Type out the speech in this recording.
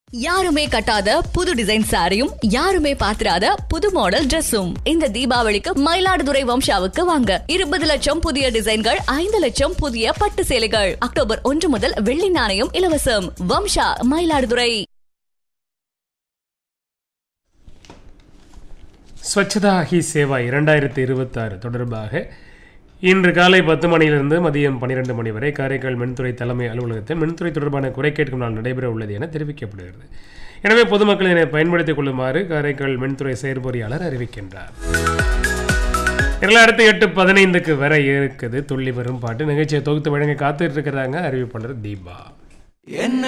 யாருமே கட்டாத புது டிசைன் சாரியும் யாருமே பாத்திராத புது மாடல் Dress-உம் இந்த தீபாவளிக்கு மயிலாடுதுறை வம்சாவுக்கு வாங்க இருபது லட்சம் புதிய டிசைன்கள் ஐந்து லட்சம் புதிய பட்டு சேலைகள் அக்டோபர் ஒன்று முதல் வெள்ளி நாணயம் இலவசம் வம்சா மயிலாடுதுறை ஸ்வச்சதா ஹி சேவா இரண்டாயிரத்தி இருபத்தாறு தொடர்பாக இன்று காலை பத்து மணியிலிருந்து மதியம் பன்னிரெண்டு மணி வரை காரைக்கால் மின்துறை தலைமை அலுவலகத்தில் மின்துறை தொடர்பான குறை கேட்கும் நாள் நடைபெற உள்ளது என தெரிவிக்கப்படுகிறது எனவே பொதுமக்கள் இதனை பயன்படுத்திக் கொள்ளுமாறு காரைக்கால் மின்துறை செயற்பொறியாளர் அறிவிக்கின்றார் இதில் அடுத்து எட்டு பதினைந்துக்கு வர இருக்குது துள்ளி வரும் பாட்டு நிகழ்ச்சியை தொகுத்து வழங்க காத்துட்டு இருக்கிறாங்க அறிவிப்பாளர் தீபா என்ன